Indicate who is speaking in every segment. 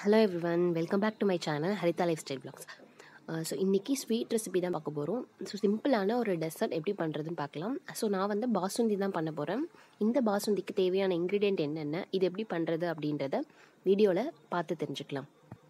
Speaker 1: hello everyone welcome back to my channel Haritha lifestyle blogs so இன்றைக்கி sweet recipe தான் பார்க்க போகிறோம் so சிம்பிளான ஒரு டெசர்ட் எப்படி பண்ணுறதுன்னு பார்க்கலாம் ஸோ நான் வந்து பாசுந்தி தான் பண்ண போகிறேன் இந்த பாசுந்திக்கு தேவையான இன்க்ரீடியன்ட் என்னென்ன இது எப்படி பண்ணுறது அப்படின்றத வீடியோவில் பார்த்து தெரிஞ்சுக்கலாம்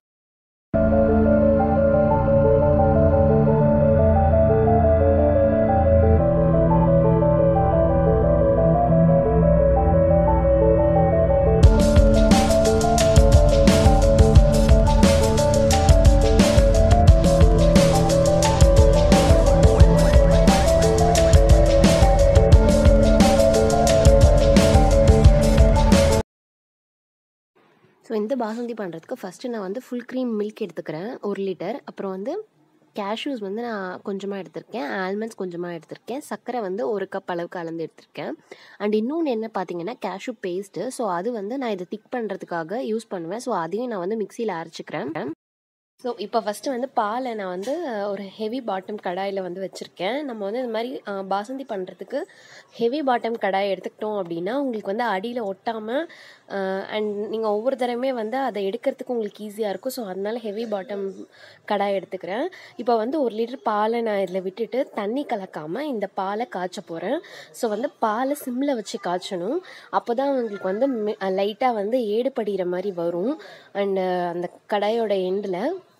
Speaker 1: ஸோ இந்த பாசுந்தி பண்ணுறதுக்கு ஃபஸ்ட்டு நான் வந்து ஃபுல் க்ரீம் மில்க் எடுத்துக்கிறேன் ஒரு லிட்டர் அப்புறம் வந்து கேஷ்யூஸ் வந்து நான் கொஞ்சமாக எடுத்திருக்கேன் ஆல்மண்ட்ஸ் கொஞ்சமாக எடுத்திருக்கேன் சர்க்கரை வந்து ஒரு கப் அளவுக்கு அளந்து எடுத்திருக்கேன் அண்ட் இன்னொன்று என்ன பார்த்தீங்கன்னா கேஷ்யூ பேஸ்ட்டு ஸோ அது வந்து நான் இதை திக் பண்ணுறதுக்காக யூஸ் பண்ணுவேன் ஸோ அதையும் நான் வந்து மிக்சியில் அரைச்சிக்கிறேன் ஸோ இப்போ ஃபஸ்ட்டு வந்து பாலை நான் வந்து ஒரு ஹெவி பாட்டம் கடாயில் வந்து வச்சுருக்கேன் நம்ம வந்து இந்த மாதிரி பாசந்தி பண்ணுறதுக்கு ஹெவி பாட்டம் கடாய் எடுத்துக்கிட்டோம் அப்படின்னா உங்களுக்கு வந்து அடியில் ஒட்டாமல் அண்ட் நீங்கள் ஒவ்வொரு தடவையுமே வந்து அதை எடுக்கிறதுக்கு உங்களுக்கு ஈஸியாக இருக்கும் ஸோ அதனால ஹெவி பாட்டம் கடாய் எடுத்துக்கிறேன் இப்போ வந்து ஒரு லிட்டர் பாலை நான் இதில் விட்டுட்டு தண்ணி கலக்காமல் இந்த பாலை காய்ச்ச போகிறேன் ஸோ வந்து பாலை சிம்மில் வச்சு காய்ச்சணும் அப்போ தான் உங்களுக்கு வந்து லைட்டாக வந்து ஏடு படிகிற மாதிரி வரும் அண்டு அந்த கடாயோட எண்டில்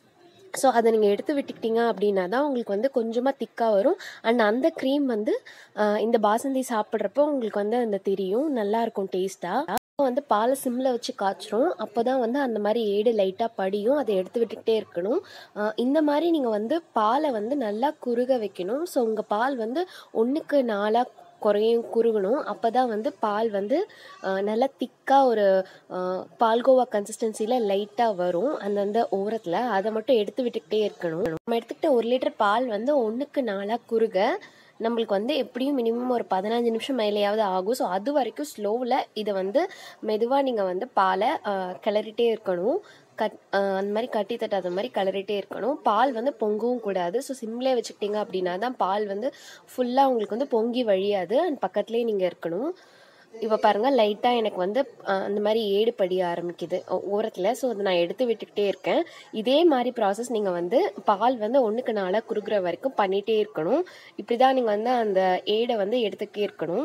Speaker 1: ஸோ அதை நீங்கள் எடுத்து விட்டுக்கிட்டீங்க அப்படின்னா தான் உங்களுக்கு வந்து கொஞ்சமாக திக்காக வரும் அண்ட் அந்த க்ரீம் வந்து இந்த பாசந்தி சாப்பிட்றப்போ உங்களுக்கு வந்து அந்த தெரியும் நல்லாயிருக்கும் டேஸ்ட்டாக வந்து பாலை சிம்மில் வச்சு காய்ச்சிரும் அப்போ தான் வந்து அந்த மாதிரி ஏடு லைட்டாக படியும் அதை எடுத்து விட்டுக்கிட்டே இருக்கணும் இந்த மாதிரி நீங்கள் வந்து பாலை வந்து நல்லா குறுக வைக்கணும் ஸோ உங்கள் பால் வந்து ஒன்றுக்கு நாலாக குறையும் குறுகணும் அப்போ தான் வந்து பால் வந்து நல்லா திக்காக ஒரு பால்கோவா கன்சிஸ்டன்சியில் லைட்டாக வரும் அந்தந்த ஓரத்தில் அதை மட்டும் எடுத்து விட்டுக்கிட்டே இருக்கணும் நம்ம எடுத்துக்கிட்ட ஒரு லிட்டர் பால் வந்து ஒன்றுக்கு நாலாக குறுக நம்மளுக்கு வந்து எப்படியும் மினிமம் ஒரு பதினஞ்சு நிமிஷம் மேலேயாவது ஆகும் ஸோ அது வரைக்கும் ஸ்லோவில் இதை வந்து மெதுவாக நீங்கள் வந்து பாலை கிளறிட்டே இருக்கணும் கட் அந்த மாதிரி கட்டி தட்டாத மாதிரி கலரிட்டே இருக்கணும் பால் வந்து பொங்கவும் கூடாது ஸோ சிம்லே வச்சுக்கிட்டீங்க அப்படின்னா தான் பால் வந்து ஃபுல்லாக உங்களுக்கு வந்து பொங்கி வழியாது அண்ட் பக்கத்துலேயே நீங்கள் இருக்கணும் இப்போ பாருங்கள் லைட்டாக எனக்கு வந்து அந்த மாதிரி ஏடு படிய ஆரம்பிக்குது ஓரத்தில் ஸோ அதை நான் எடுத்து விட்டுக்கிட்டே இருக்கேன் இதே மாதிரி ப்ராசஸ் நீங்கள் வந்து பால் வந்து ஒன்றுக்கு நாளாக குறுகுற வரைக்கும் பண்ணிகிட்டே இருக்கணும் இப்படி தான் நீங்கள் வந்து அந்த ஏடை வந்து எடுத்துக்கிட்டே இருக்கணும்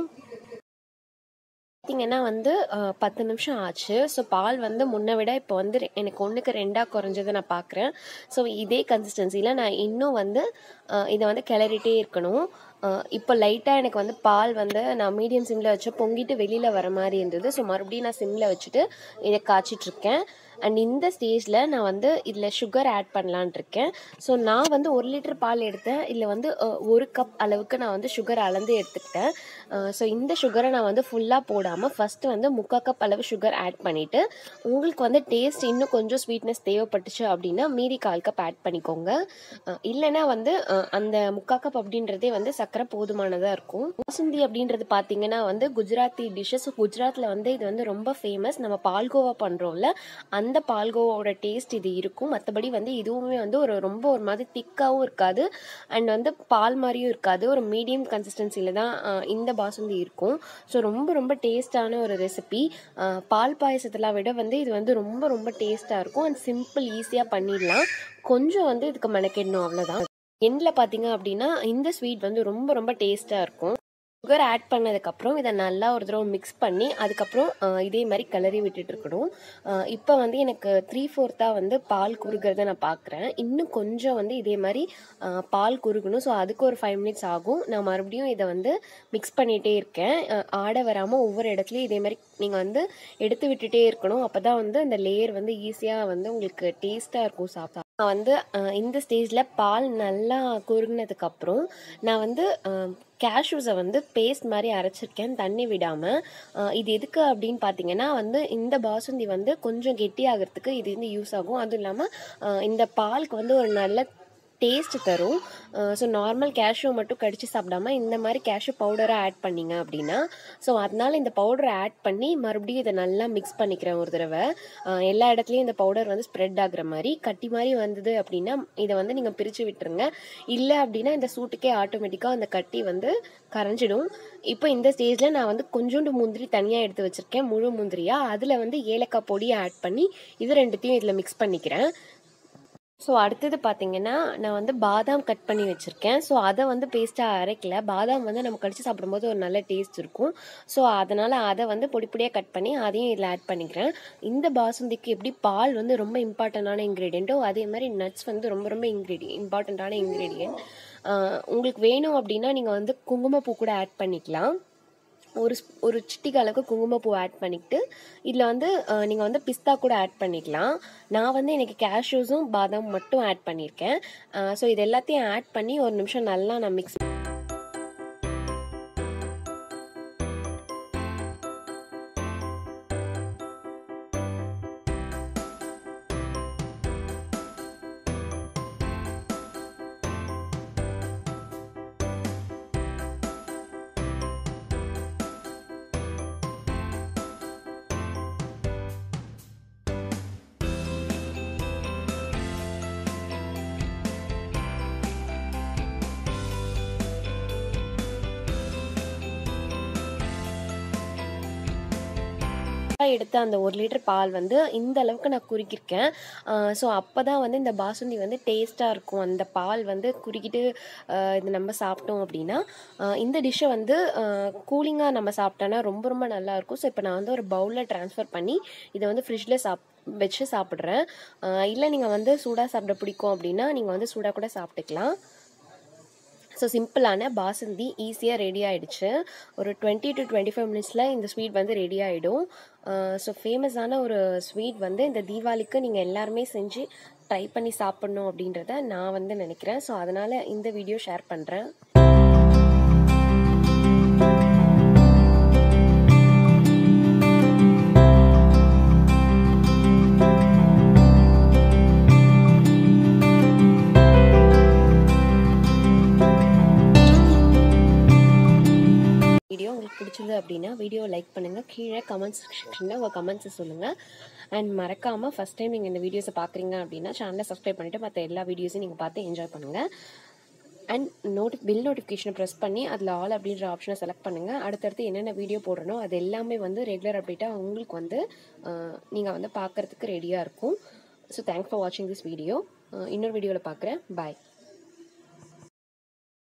Speaker 1: பார்த்தீங்கன்னா வந்து பத்து நிமிஷம் ஆச்சு ஸோ பால் வந்து முன்னை விட இப்போ வந்து எனக்கு ஒன்றுக்கு ரெண்டாக குறைஞ்சதை நான் பார்க்குறேன் ஸோ இதே கன்சிஸ்டன்சியில் நான் இன்னும் வந்து இதை வந்து கிளறிட்டே இருக்கணும் இப்போ லைட்டாக எனக்கு வந்து பால் வந்து நான் மீடியம் சிம்மில் வச்சு பொங்கிட்டு வெளியில் வர மாதிரி இருந்தது ஸோ மறுபடியும் நான் சிம்மில் வச்சுட்டு இதை காய்ச்சிட்ருக்கேன் அண்ட் இந்த ஸ்டேஜில் நான் வந்து இதில் சுகர் ஆட் பண்ணலான் இருக்கேன் ஸோ நான் வந்து ஒரு லிட்டர் பால் எடுத்தேன் இதில் வந்து ஒரு கப் அளவுக்கு நான் வந்து சுகர் அளந்து எடுத்துக்கிட்டேன் ஸோ இந்த சுகரை நான் வந்து ஃபுல்லாக போடாமல் ஃபஸ்ட்டு வந்து முக்கால் கப் அளவு சுகர் ஆட் பண்ணிவிட்டு உங்களுக்கு வந்து டேஸ்ட் இன்னும் கொஞ்சம் ஸ்வீட்னஸ் தேவைப்பட்டுச்சு அப்படின்னா மீதி கால் கப் ஆட் பண்ணிக்கோங்க இல்லைன்னா வந்து அந்த முக்கால் கப் அப்படின்றதே வந்து சர்க்கரை போதுமானதாக இருக்கும் பாசுந்தி அப்படின்றது பார்த்தீங்கன்னா வந்து குஜராத்தி டிஷ்ஷஸ் குஜராத்தில் வந்து இது வந்து ரொம்ப ஃபேமஸ் நம்ம பால்கோவா பண்ணுறோம்ல அந்த பால்கோவோட டேஸ்ட் இது இருக்கும் மற்றபடி வந்து இதுவுமே வந்து ஒரு ரொம்ப ஒரு மாதிரி திக்காகவும் இருக்காது அண்ட் வந்து பால் மாதிரியும் இருக்காது ஒரு மீடியம் கன்சிஸ்டன்சியில் தான் இந்த பாசுந்தி இருக்கும் ஸோ ரொம்ப ரொம்ப டேஸ்டான ஒரு ரெசிபி பால் பாயசத்தெல்லாம் விட வந்து இது வந்து ரொம்ப ரொம்ப டேஸ்ட்டாக இருக்கும் அண்ட் சிம்பிள் ஈஸியாக பண்ணிடலாம் கொஞ்சம் வந்து இதுக்கு மெனக்கெடணும் அவ்வளோதான் எண்டில் பார்த்தீங்க அப்படின்னா இந்த ஸ்வீட் வந்து ரொம்ப ரொம்ப டேஸ்ட்டாக இருக்கும் சுகர் ஆட் பண்ணதுக்கப்புறம் இதை நல்லா ஒரு தடவை மிக்ஸ் பண்ணி அதுக்கப்புறம் இதே மாதிரி கிளறி விட்டுட்டு இருக்கணும் இப்போ வந்து எனக்கு த்ரீ ஃபோர்த்தாக வந்து பால் குறுகிறத நான் பார்க்குறேன் இன்னும் கொஞ்சம் வந்து இதே மாதிரி பால் குறுகணும் ஸோ அதுக்கு ஒரு ஃபைவ் மினிட்ஸ் ஆகும் நான் மறுபடியும் இதை வந்து மிக்ஸ் பண்ணிகிட்டே இருக்கேன் ஆடை வராமல் ஒவ்வொரு இடத்துலையும் இதே மாதிரி நீங்கள் வந்து எடுத்து விட்டுட்டே இருக்கணும் அப்போ தான் வந்து அந்த லேயர் வந்து ஈஸியாக வந்து உங்களுக்கு டேஸ்ட்டாக இருக்கும் சாப்பிட்டா நான் வந்து இந்த ஸ்டேஜில் பால் நல்லா குறுகினதுக்கப்புறம் நான் வந்து கேஷ்யூஸை வந்து பேஸ்ட் மாதிரி அரைச்சிருக்கேன் தண்ணி விடாமல் இது எதுக்கு அப்படின்னு பார்த்தீங்கன்னா வந்து இந்த பாசுந்தி வந்து கொஞ்சம் கெட்டியாகிறதுக்கு இது வந்து யூஸ் ஆகும் அதுவும் இல்லாமல் இந்த பாலுக்கு வந்து ஒரு நல்ல டேஸ்ட் தரும் ஸோ நார்மல் கேஷ்யூ மட்டும் கடிச்சு சாப்பிடாம இந்த மாதிரி கேஷ்யூ பவுடரை ஆட் பண்ணீங்க அப்படின்னா ஸோ அதனால இந்த பவுடரை ஆட் பண்ணி மறுபடியும் இதை நல்லா மிக்ஸ் பண்ணிக்கிறேன் ஒரு தடவை அஹ் எல்லா இடத்துலையும் இந்த பவுடர் வந்து ஸ்ப்ரெட் ஆகுற மாதிரி கட்டி மாதிரி வந்தது அப்படின்னா இதை வந்து நீங்கள் பிரித்து விட்டுருங்க இல்லை அப்படின்னா இந்த சூட்டுக்கே ஆட்டோமேட்டிக்காக அந்த கட்டி வந்து கரைஞ்சிடும் இப்போ இந்த ஸ்டேஜில் நான் வந்து கொஞ்சோண்டு முந்திரி தனியாக எடுத்து வச்சுருக்கேன் முழு முந்திரியாக அதில் வந்து ஏலக்காய் பொடியை ஆட் பண்ணி இது ரெண்டுத்தையும் இதில் மிக்ஸ் பண்ணிக்கிறேன் ஸோ அடுத்தது பார்த்தீங்கன்னா நான் வந்து பாதாம் கட் பண்ணி வச்சுருக்கேன் ஸோ அதை வந்து பேஸ்ட்டாக அரைக்கல பாதாம் வந்து நம்ம கடிச்சு சாப்பிடும்போது ஒரு நல்ல டேஸ்ட் இருக்கும் ஸோ அதனால் அதை வந்து பொடி பொடியாக கட் பண்ணி அதையும் இதில் ஆட் பண்ணிக்கிறேன் இந்த பாசுந்திக்கு எப்படி பால் வந்து ரொம்ப இம்பார்ட்டண்டான இன்க்ரீடியண்ட்டோ அதே மாதிரி நட்ஸ் வந்து ரொம்ப ரொம்ப இன்க்ரீடி இம்பார்ட்டண்ட்டான இன்க்ரீடியன்ட் உங்களுக்கு வேணும் அப்படின்னா நீங்கள் வந்து குங்குமப்பூ கூட ஆட் பண்ணிக்கலாம் ஒரு ஸ்ப்- ஒரு சிட்டிக்கு அளவுக்கு குங்குமப்பூ ஆட் பண்ணிக்கிட்டு இதில் வந்து நீங்கள் வந்து பிஸ்தா கூட ஆட் பண்ணிக்கலாம் நான் வந்து எனக்கு கேஷ்யூஸும் பாதாம் மட்டும் ஆட் பண்ணியிருக்கேன் ஸோ இது எல்லாத்தையும் ஆட் பண்ணி ஒரு நிமிஷம் நல்லா நான் மிக்ஸ் எடுத்த அந்த ஒரு லிட்டர் பால் வந்து இந்த அளவுக்கு நான் குறுக்கியிருக்கேன் ஸோ அப்போ தான் வந்து இந்த பாசுந்தி வந்து டேஸ்ட்டாக இருக்கும் அந்த பால் வந்து குறுக்கிட்டு ஆஹ் இது நம்ம சாப்பிட்டோம் அப்படின்னா ஆஹ் இந்த டிஷ்ஷை வந்து கூலிங்காக நம்ம சாப்பிட்டோன்னா ரொம்ப ரொம்ப நல்லா இருக்கும் ஸோ இப்போ நான் வந்து ஒரு பவுலில் ட்ரான்ஸ்ஃபர் பண்ணி இதை வந்து ஃப்ரிட்ஜில் சாப் வச்சு சாப்பிட்றேன் இல்லை நீங்கள் வந்து சூடாக சாப்பிட பிடிக்கும் அப்படின்னா நீங்கள் வந்து சூடாக கூட சாப்பிட்டுக்கலாம் ஸோ சிம்பிளான பாசந்தி ஈஸியாக ரெடி ஆயிடுச்சு ஒரு டுவெண்ட்டி டு டுவெண்ட்டி ஃபைவ் மினிட்ஸில் இந்த ஸ்வீட் வந்து ரெடி ஆகிடும் ஸோ ஃபேமஸான ஒரு ஸ்வீட் வந்து இந்த தீபாவளிக்கு நீங்கள் எல்லாருமே செஞ்சு ட்ரை பண்ணி சாப்பிட்ணும் அப்படின்றத நான் வந்து நினைக்கிறேன் ஸோ அதனால் இந்த வீடியோ ஷேர் பண்ணுறேன் வீடியோ உங்களுக்கு பிடிச்சிருந்தது அப்படின்னா வீடியோ லைக் பண்ணுங்கள் கீழே கமெண்ட் செக்ஷனில் உங்கள் கமெண்ட்ஸை சொல்லுங்கள் அண்ட் மறக்காமல் ஃபஸ்ட் டைம் நீங்கள் இந்த வீடியோஸை பார்க்குறீங்க அப்படின்னா சேனலை சப்ஸ்கிரைப் பண்ணிவிட்டு மற்ற எல்லா வீடியோஸையும் நீங்கள் பார்த்து என்ஜாய் பண்ணுங்கள் அண்ட் நோட்டி பில் நோட்டிஃபிகேஷனை ப்ரெஸ் பண்ணி அதில் ஆல் அப்படின்ற ஆப்ஷனை செலக்ட் பண்ணுங்கள் அடுத்தடுத்து என்னென்ன வீடியோ போடுறனோ அது எல்லாமே வந்து ரெகுலர் அப்டேட்டாக உங்களுக்கு வந்து நீங்கள் வந்து பார்க்குறதுக்கு ரெடியாக இருக்கும் ஸோ தேங்க்ஸ் ஃபார் வாட்சிங் திஸ் வீடியோ இன்னொரு வீடியோவில் பார்க்குறேன் பாய்